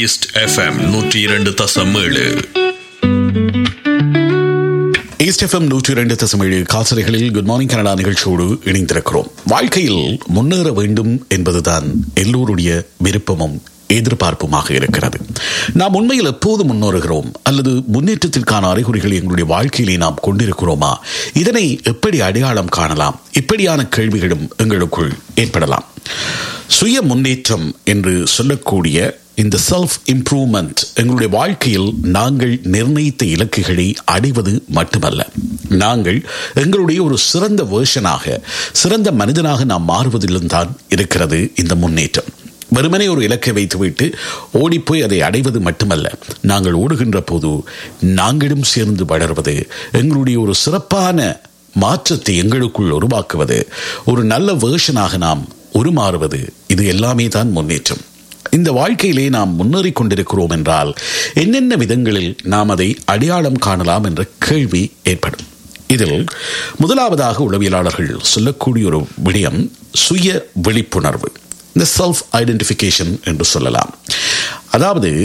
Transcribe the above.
east FM நூற்றி இரண்டு தசம் ஏழு ஈஸ்ட் எஃப்எம் நூற்றி இரண்டு தசமேழு காசலைகளில் குட் மார்னிங் கனடா நிகழ்ச்சியோடு இணைந்திருக்கிறோம் வாழ்க்கையில் முன்னேற வேண்டும் என்பதுதான் எல்லோருடைய விருப்பமும் எதிர்பார்ப்புமாக இருக்கிறது நாம் உண்மையில் எப்போது முன்னேறுகிறோம் அல்லது முன்னேற்றத்திற்கான அறிகுறிகள் எங்களுடைய வாழ்க்கையிலே நாம் கொண்டிருக்கிறோமா இதனை எப்படி அடையாளம் காணலாம் இப்படியான கேள்விகளும் எங்களுக்குள் ஏற்படலாம் சுய முன்னேற்றம் என்று சொல்லக்கூடிய இந்த செல்ஃப் இம்ப்ரூவ்மெண்ட் எங்களுடைய வாழ்க்கையில் நாங்கள் நிர்ணயித்த இலக்குகளை அடைவது மட்டுமல்ல நாங்கள் எங்களுடைய ஒரு சிறந்த வேர்ஷனாக சிறந்த மனிதனாக நாம் மாறுவதிலும் தான் இருக்கிறது இந்த முன்னேற்றம் வெறுமனே ஒரு இலக்கை வைத்துவிட்டு ஓடிப்போய் அதை அடைவது மட்டுமல்ல நாங்கள் ஓடுகின்ற போது நாங்களும் சேர்ந்து வளர்வது எங்களுடைய ஒரு சிறப்பான மாற்றத்தை எங்களுக்குள் உருவாக்குவது ஒரு நல்ல வேர்ஷனாக நாம் உருமாறுவது இது எல்லாமே தான் முன்னேற்றம் இந்த வாழ்க்கையிலே நாம் முன்னேறிக் கொண்டிருக்கிறோம் என்றால் என்னென்ன விதங்களில் நாம் அதை அடையாளம் காணலாம் என்ற கேள்வி ஏற்படும் இதில் முதலாவதாக உளவியலாளர்கள் சொல்லக்கூடிய ஒரு விடயம் சுய விழிப்புணர்வு இந்த செல்ஃப் ஐடென்டிஃபிகேஷன் என்று சொல்லலாம் அதாவது